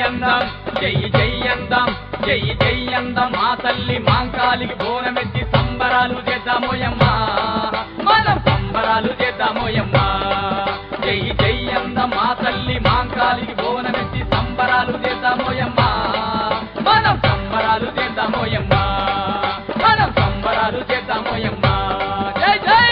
జయ్యందం జై జయ్యందం జై జయ్యందం మా తల్లి మాంకాలికి బోనమెత్తి సంబరాలు చేద్దామోయమ్మా మనం సంబరాలు చేద్దామోయమ్మా జై జయ్యందం మా తల్లి మాంకాలికి బోనమెత్తి సంబరాలు చేద్దామోయమ్మా మనం సంబరాలు చేద్దామోయమ్మా మనం సంబరాలు చేద్దామోయమ్మా జై జై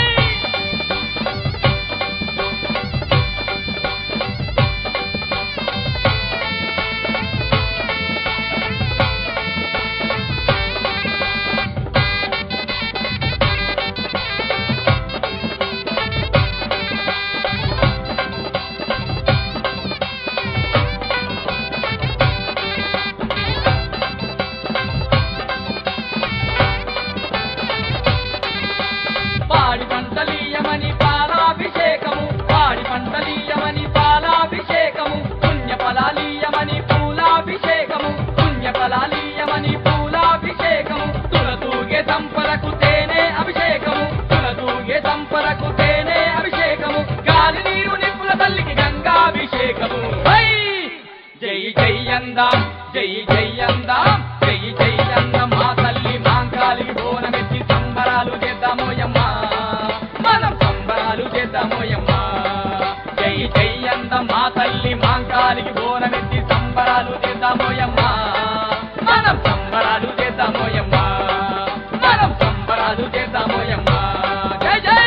పాడి పంటలీయమని పాలాభిషేకము పాడి పంటలీయమని పాలాభిషేకము పుణ్య ఫలాలీయమని పూలాభిషేకము పుణ్య ఫలాలీయమని పూలాభిషేకము తులతూగే దంపలకు తేనె అభిషేకము తులతూగే దంపలకు తేనె అభిషేకము గాలి నీరు నిప్పుల తల్లికి గంగాభిషేకము హై! జై జయందాం జై జయందాం జై జయందాం మా తల్లి మాంకాలికి బోనమెత్తి సంబరాలు చేద్దామోయమ్మా మనం సంబరాలు చేద్దామోయమ్మా జై జయందం మా తల్లి మాంకాలికి బోనమెత్తి సంబరాలు చేద్దామోయమ్మా మనం సంబరాలు చేద్దామోయమ్మా మనం సంబరాలు చేద్దామోయమ్మా జై జై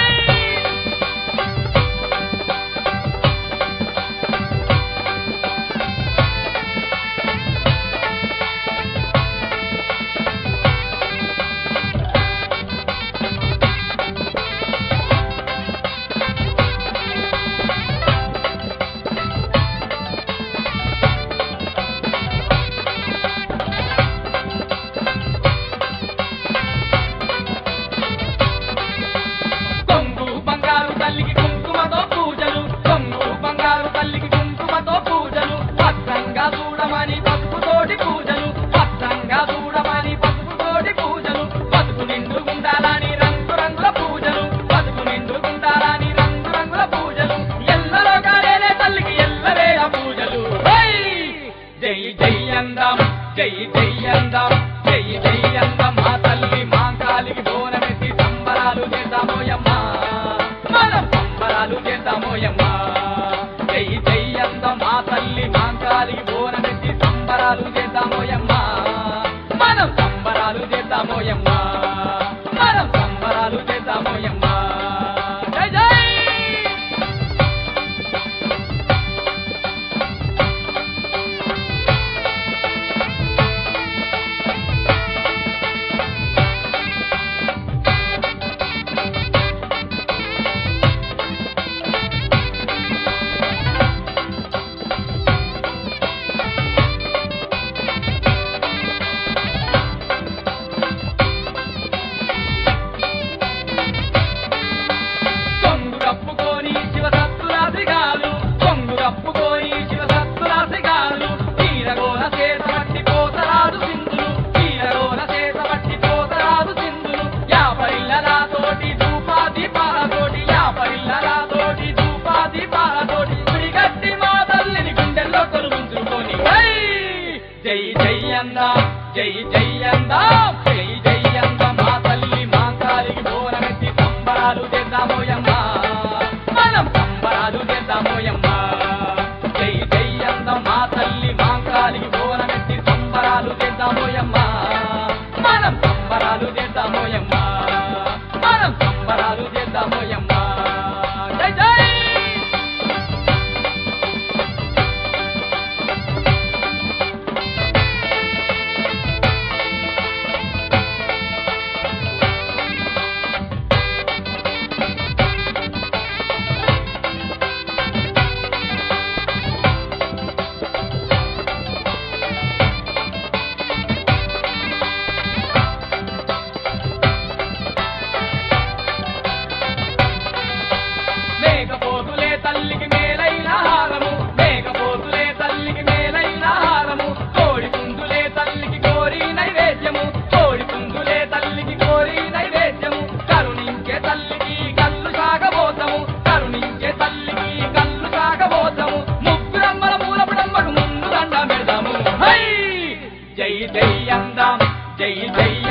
కొంగు బంగారు తల్లికి కుంకుమతో పూజలు కొంగు బంగారు తల్లికి కుంకుమతో పూజలు భద్రంగా చూడమని పసుపుతోటి పూజలు భద్రంగా చూడమని పసుపుతోటి పూజలు బతుకు నిండు గుండాలని రంగు రంగుల పూజలు బతుకు నిండు గుండాలని రంగు రంగుల పూజలు ఎల్లలో కాలేలే తల్లికి ఎల్లవేళ పూజలు హై! జై జై అందం జై జై అందం జై జై అందం మా తల్లి మాంకాలికి బోనమెత్తి సంబరాలు చేద్దామోయమ్మా మనం సంబరాలు చేద్దామోయమ్మా జై జై అందం మా తల్లి మాంకాలికి బోనమెత్తి సంబరాలు చేద్దామోయమ్మా మనం సంబరాలు చేద్దామోయమ్మా మనం సంబరాలు చేద్దామోయమ్మా జై జై కొంగు కప్పుకొని శివ సత్తురాశిగాలు కొంగు కప్పుకొని శివ సత్తురాశిగాలు తీరగోన చేత పట్టి పోతరాదు సింధులు తీరగోన చేత పట్టి పోతరాదు సింధులు యాపరిల్లలాతోటి ధూపా దీపాలతోటి యాపరిల్లలాతోటి ధూపా దీపాలతోటి గుడిగట్టి మా తల్లిని గుండెల్లో కొలువుంచుకొని హై! జై జై అందా జై జై అందా జై జై అందా మా తల్లి మా కాలికి బోనమెత్తి సంబరాలు చేద్దామోయమ్మా మనం సంబరాలు చేద్దామోయమ్మా జై జై అందా మా తల్లి మా కాలికి బోనమెత్తి సంబరాలు చేద్దామోయమ్మా మనం సంబరాలు చేద్దామోయమ్మా మనం సంబరాలు చేద్దామోయమ్మా జై జై జై జై